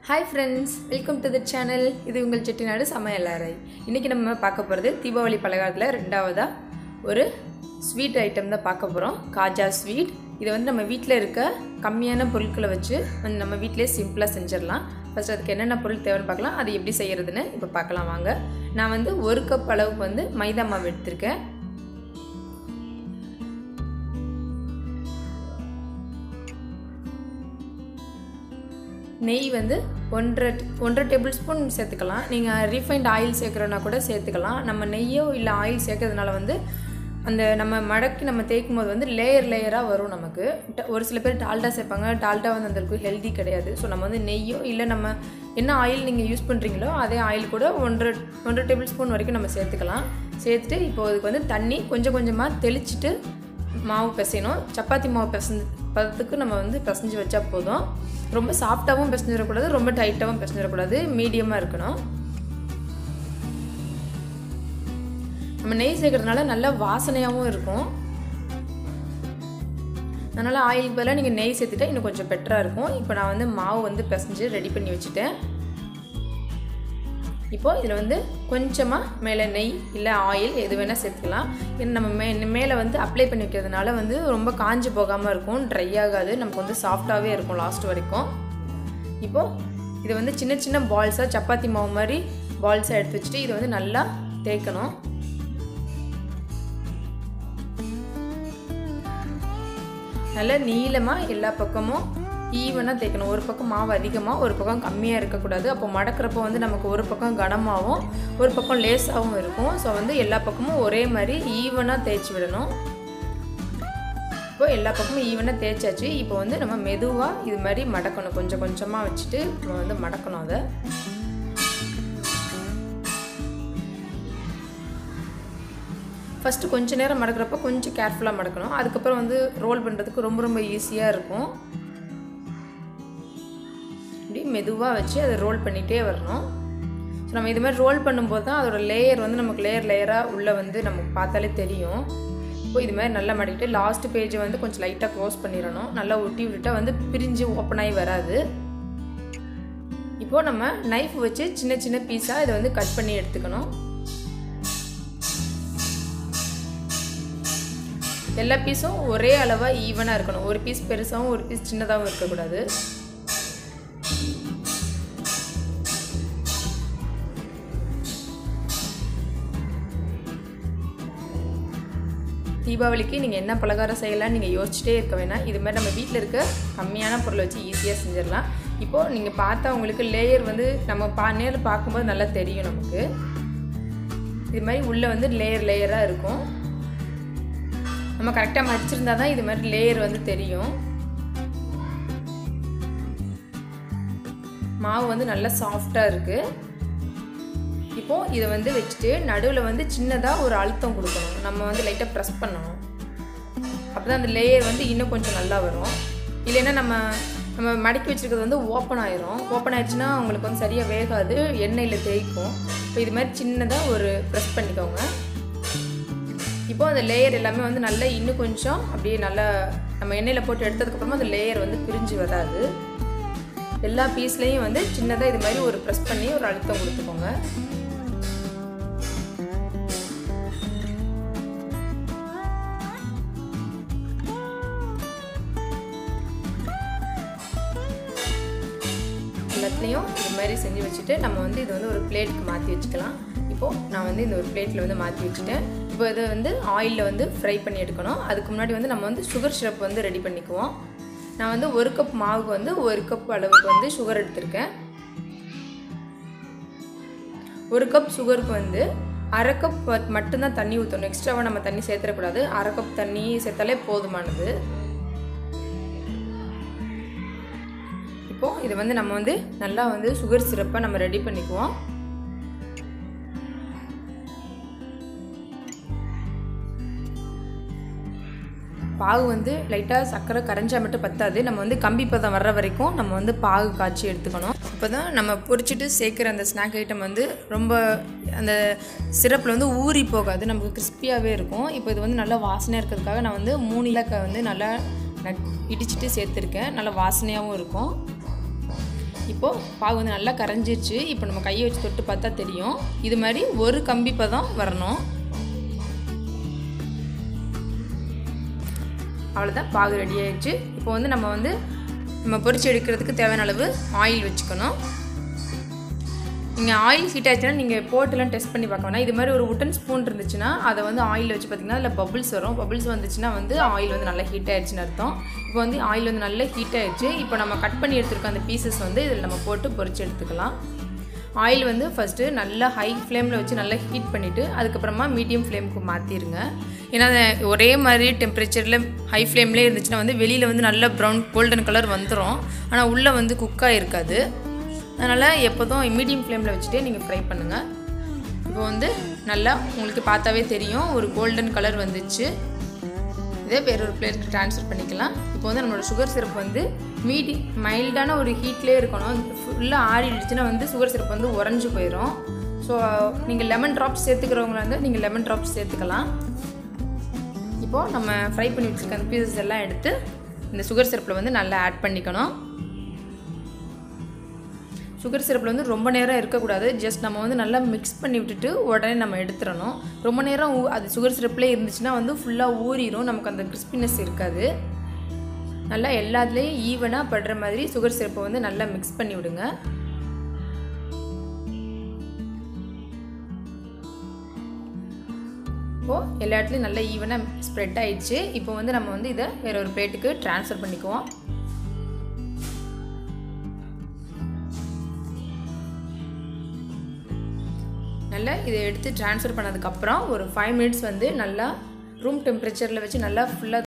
hi friends welcome to the channel இது உங்கள் செட்டிநாடு சமையலறை இன்றைக்கி நம்ம பார்க்க போகிறது தீபாவளி பலகாரத்தில் ரெண்டாவதாக ஒரு ஸ்வீட் ஐட்டம் தான் பார்க்க போகிறோம் காஜா ஸ்வீட் இது வந்து நம்ம வீட்டில் இருக்க கம்மியான பொருட்களை வச்சு வந்து நம்ம வீட்டிலே சிம்பிளாக செஞ்சிடலாம் ஃபஸ்ட் அதுக்கு என்னென்ன பொருள் தேவைன்னு பார்க்கலாம் அது எப்படி செய்கிறதுன்னு இப்போ பார்க்கலாம் வாங்க நான் வந்து ஒரு கப் அளவுக்கு வந்து மைதா மாவு எடுத்திருக்கேன் நெய் வந்து ஒன்றரை ஒன்றரை டேபிள் ஸ்பூன் சேர்த்துக்கலாம் நீங்கள் ரீஃபைண்ட் ஆயில் சேர்க்குறோன்னா கூட சேர்த்துக்கலாம் நம்ம நெய்யோ இல்லை ஆயில் சேர்க்கறதுனால வந்து அந்த நம்ம மடக்கி நம்ம தேய்க்கும் போது வந்து லேயர் லேயராக வரும் நமக்கு ட- ஒரு சில பேர் டால்டா சேர்ப்பாங்க டால்டா வந்து அந்த அளவுக்கு ஹெல்தி கிடையாது ஸோ நம்ம வந்து நெய்யோ இல்லை நம்ம என்ன ஆயில் நீங்கள் யூஸ் பண்ணுறீங்களோ அதே ஆயில் கூட ஒன்றரை ஒன்றரை டேபிள் ஸ்பூன் வரைக்கும் நம்ம சேர்த்துக்கலாம் சேர்த்துட்டு இப்போ அதுக்கு வந்து தண்ணி கொஞ்சம் கொஞ்சமாக தெளிச்சிட்டு மாவு பிசையணும் சப்பாத்தி மாவு பிசைஞ்சு பதத்துக்கு நம்ம வந்து பிசைஞ்சு வச்சா போதும் ரொம்ப சாஃப்டாகவும் பிசைஞ்சிடக்கூடாது ரொம்ப டைட்டாகவும் பிசைஞ்சிடக்கூடாது மீடியமாக இருக்கணும் நம்ம நெய் சேர்க்கறதுனால நல்ல வாசனையாகவும் இருக்கும் அதனால் ஆயிலுக்கு பதிலாக நீங்கள் நெய் சேர்த்துட்டா இன்னும் கொஞ்சம் பெட்டராக இருக்கும் இப்போ நான் வந்து மாவு வந்து பிசைஞ்சு ரெடி பண்ணி வச்சுட்டேன் இப்போ இதில் வந்து கொஞ்சமாக மேலே நெய் இல்லை ஆயில் எது வேணால் சேர்த்துக்கலாம் ஏன்னா நம்ம மே மேலே வந்து அப்ளை பண்ணி வைக்கிறதுனால வந்து ரொம்ப காஞ்சு போகாமல் இருக்கும் ட்ரை ஆகாது நமக்கு வந்து சாஃப்டாகவே இருக்கும் லாஸ்ட் வரைக்கும் இப்போது இதை வந்து சின்ன சின்ன பால்ஸாக சப்பாத்தி மாவு மாதிரி பால்ஸாக எடுத்து வச்சுட்டு இதை வந்து நல்லா தேய்க்கணும் நல்லா நீளமாக எல்லா பக்கமும் ஈவனாக தேய்க்கணும் ஒரு பக்கம் மாவு அதிகமாக ஒரு பக்கம் கம்மியாக இருக்கக்கூடாது அப்போ மடக்கிறப்போ வந்து நமக்கு ஒரு பக்கம் கனமாகவும் ஒரு பக்கம் லேஸாகவும் இருக்கும் ஸோ வந்து எல்லா பக்கமும் ஒரே மாதிரி ஈவனாக தேய்ச்சி விடணும் இப்போ எல்லா பக்கமும் ஈவனாக தேய்ச்சாச்சு இப்போ வந்து நம்ம மெதுவாக இது மாதிரி மடக்கணும் கொஞ்சம் கொஞ்சமாக வச்சுட்டு நம்ம வந்து மடக்கணும் அதை ஃபஸ்ட்டு கொஞ்ச நேரம் மடக்கிறப்ப கொஞ்சம் கேர்ஃபுல்லாக மடக்கணும் அதுக்கப்புறம் வந்து ரோல் பண்ணுறதுக்கு ரொம்ப ரொம்ப ஈஸியாக இருக்கும் இப்படி மெதுவாக வச்சு அதை ரோல் பண்ணிகிட்டே வரணும் ஸோ நம்ம இது மாதிரி ரோல் பண்ணும்போது தான் அதோட லேயர் வந்து நமக்கு லேயர் லேயராக உள்ளே வந்து நமக்கு பார்த்தாலே தெரியும் இப்போ இது மாதிரி நல்லா மடிக்கிட்டு லாஸ்ட் பேஜை வந்து கொஞ்சம் லைட்டாக க்ளோஸ் பண்ணிடணும் நல்லா ஒட்டி விட்டுட்டா வந்து பிரிஞ்சு ஓப்பன் ஆகி வராது இப்போது நம்ம நைஃப் வச்சு சின்ன சின்ன பீஸாக இதை வந்து கட் பண்ணி எடுத்துக்கணும் எல்லா பீஸும் ஒரே அளவாக ஈவனாக இருக்கணும் ஒரு பீஸ் பெருசாகவும் ஒரு பீஸ் சின்னதாகவும் இருக்கக்கூடாது தீபாவளிக்கு நீங்கள் என்ன பலகாரம் செய்யலாம் நீங்கள் யோசிச்சுட்டே இருக்க வேணாம் இது மாதிரி நம்ம வீட்டில் இருக்க கம்மியான பொருளை வச்சு ஈஸியாக செஞ்சிடலாம் இப்போது நீங்கள் பார்த்தா உங்களுக்கு லேயர் வந்து நம்ம பா நேரில் பார்க்கும்போது நல்லா தெரியும் நமக்கு இது மாதிரி உள்ளே வந்து லேயர் லேயராக இருக்கும் நம்ம கரெக்டாக மடிச்சிருந்தா தான் இது மாதிரி லேயர் வந்து தெரியும் மாவு வந்து நல்லா சாஃப்டாக இருக்குது இப்போது இதை வந்து வச்சுட்டு நடுவில் வந்து சின்னதாக ஒரு அழுத்தம் கொடுக்கணும் நம்ம வந்து லைட்டாக ப்ரெஸ் பண்ணணும் அப்போ தான் அந்த லேயர் வந்து இன்னும் கொஞ்சம் நல்லா வரும் இல்லைன்னா நம்ம நம்ம மடக்கி வச்சுருக்கிறது வந்து ஓப்பன் ஆயிரும் ஓப்பன் ஆயிடுச்சுன்னா உங்களுக்கு வந்து சரியாக வேகாது எண்ணெயில் தேய்க்கும் இப்போ இது மாதிரி சின்னதாக ஒரு ப்ரெஸ் பண்ணிக்கோங்க இப்போ அந்த லேயர் எல்லாமே வந்து நல்லா இன்னும் கொஞ்சம் அப்படியே நல்லா நம்ம எண்ணெயில் போட்டு எடுத்ததுக்கப்புறமா அந்த லேயர் வந்து பிரிஞ்சு வராது எல்லா பீஸ்லேயும் வந்து சின்னதாக இது மாதிரி ஒரு ப்ரெஸ் பண்ணி ஒரு அழுத்தம் கொடுத்துக்கோங்க எல்லாத்துலேயும் இது மாதிரி செஞ்சு வச்சுட்டு நம்ம வந்து இது வந்து ஒரு பிளேட்டுக்கு மாற்றி வச்சுக்கலாம் இப்போது நான் வந்து இந்த ஒரு பிளேட்டில் வந்து மாற்றி வச்சுட்டேன் இப்போ இதை வந்து ஆயிலில் வந்து ஃப்ரை பண்ணி எடுக்கணும் அதுக்கு முன்னாடி வந்து நம்ம வந்து சுகர் சிரப் வந்து ரெடி பண்ணிக்குவோம் நான் வந்து ஒரு கப் மாவுக்கு வந்து ஒரு கப் அளவுக்கு வந்து சுகர் எடுத்திருக்கேன் ஒரு கப் சுகருக்கு வந்து அரை கப் மட்டும்தான் தண்ணி ஊற்றணும் எக்ஸ்ட்ராவாக நம்ம தண்ணி சேர்த்துடக்கூடாது அரை கப் தண்ணி சேர்த்தாலே போதுமானது இப்போது இது வந்து நம்ம வந்து நல்லா வந்து சுகர் சிரப்பை நம்ம ரெடி பண்ணிக்குவோம் பாகு வந்து லைட்டாக சர்க்கரை கரைஞ்சா மட்டும் பத்தாது நம்ம வந்து கம்பி பதம் வர்ற வரைக்கும் நம்ம வந்து பாகு காய்ச்சி எடுத்துக்கணும் அப்போ தான் நம்ம பொரிச்சிட்டு சேர்க்குற அந்த ஸ்நாக் ஐட்டம் வந்து ரொம்ப அந்த சிரப்பில் வந்து ஊறி போகாது நமக்கு கிறிஸ்பியாகவே இருக்கும் இப்போ இது வந்து நல்லா வாசனையாக இருக்கிறதுக்காக நான் வந்து மூணு இலக்கை வந்து நல்லா நட் இடிச்சிட்டு சேர்த்துருக்கேன் நல்லா வாசனையாகவும் இருக்கும் இப்போது பாகு வந்து நல்லா கரைஞ்சிருச்சு இப்போ நம்ம கையை வச்சு தொட்டு பார்த்தா தெரியும் இது மாதிரி ஒரு கம்பி பதம் வரணும் அவ்வளோதான் பாகு ரெடி ஆயிடுச்சு இப்போ வந்து நம்ம வந்து நம்ம பொரிச்சு எடுக்கிறதுக்கு தேவையான அளவு ஆயில் வச்சுக்கணும் நீங்கள் ஆயில் ஹீட் ஆச்சுன்னா நீங்கள் போட்டுலாம் டெஸ்ட் பண்ணி பார்க்க வேணாம் இது மாதிரி ஒரு உட்டன் ஸ்பூன் இருந்துச்சுன்னா அதை வந்து ஆயில் வச்சு பார்த்தீங்கன்னா அதில் பபிள்ஸ் வரும் பபிள்ஸ் வந்துச்சுன்னா வந்து ஆயில் வந்து நல்லா ஹீட் ஆயிடுச்சுன்னு அர்த்தம் இப்போ வந்து ஆயில் வந்து நல்லா ஹீட் ஆயிடுச்சு இப்போ நம்ம கட் பண்ணி எடுத்துருக்க அந்த பீசஸ் வந்து இதில் நம்ம போட்டு பொரிச்சு எடுத்துக்கலாம் ஆயில் வந்து ஃபஸ்ட்டு நல்லா ஹை ஃப்ளேமில் வச்சு நல்லா ஹீட் பண்ணிவிட்டு அதுக்கப்புறமா மீடியம் ஃப்ளேமுக்கு மாற்றிடுங்க ஏன்னா ஒரே மாதிரி டெம்பரேச்சரில் ஹை ஃப்ளேம்லேயே இருந்துச்சுன்னா வந்து வெளியில் வந்து நல்ல ப்ரௌன் கோல்டன் கலர் வந்துடும் ஆனால் உள்ளே வந்து குக்காக இருக்காது அதனால் எப்போதும் மீடியம் ஃப்ளேமில் வச்சுட்டே நீங்கள் ஃப்ரை பண்ணுங்கள் இப்போ வந்து நல்லா உங்களுக்கு பார்த்தாவே தெரியும் ஒரு கோல்டன் கலர் வந்துச்சு இதே வேற ஒரு பிளேட்டுக்கு ட்ரான்ஸ்ஃபர் பண்ணிக்கலாம் இப்போ வந்து நம்மளோட சுகர் சிரப் வந்து மீடி மைல்டான ஒரு ஹீட்லேயே இருக்கணும் ஃபுல்லாக ஆறிடுச்சுன்னா வந்து சுகர் சிரப் வந்து உறைஞ்சி போயிடும் ஸோ நீங்கள் லெமன் ட்ராப்ஸ் சேர்த்துக்கிறவங்களா இருந்தால் நீங்கள் லெமன் ட்ராப்ஸ் சேர்த்துக்கலாம் இப்போது நம்ம ஃப்ரை பண்ணி வச்சுருக்க அந்த பீசஸ் எல்லாம் எடுத்து இந்த சுகர் சிரப்பில் வந்து நல்லா ஆட் பண்ணிக்கணும் சுகர் சிரப்பில் வந்து ரொம்ப நேரம் இருக்கக்கூடாது ஜஸ்ட் நம்ம வந்து நல்லா மிக்ஸ் பண்ணி விட்டுட்டு உடனே நம்ம எடுத்துடணும் ரொம்ப நேரம் ஊ அது சுகர் சிரப்லேயே இருந்துச்சுன்னா வந்து ஃபுல்லாக ஊறிடும் நமக்கு அந்த கிறிஸ்பினஸ் இருக்காது நல்லா எல்லாத்துலேயும் ஈவனாக படுற மாதிரி சுகர் சிரப்பை வந்து நல்லா மிக்ஸ் பண்ணி விடுங்க இப்போது எல்லா இடத்துலையும் நல்லா ஈவனாக ஸ்ப்ரெட் ஆயிடுச்சு இப்போ வந்து நம்ம வந்து இதை வேற ஒரு பிளேட்டுக்கு ட்ரான்ஸ்ஃபர் பண்ணிக்குவோம் நல்லா இதை எடுத்து ட்ரான்ஸ்ஃபர் பண்ணதுக்கப்புறம் ஒரு ஃபைவ் மினிட்ஸ் வந்து நல்லா ரூம் டெம்பரேச்சரில் வச்சு நல்லா ஃபுல்லாக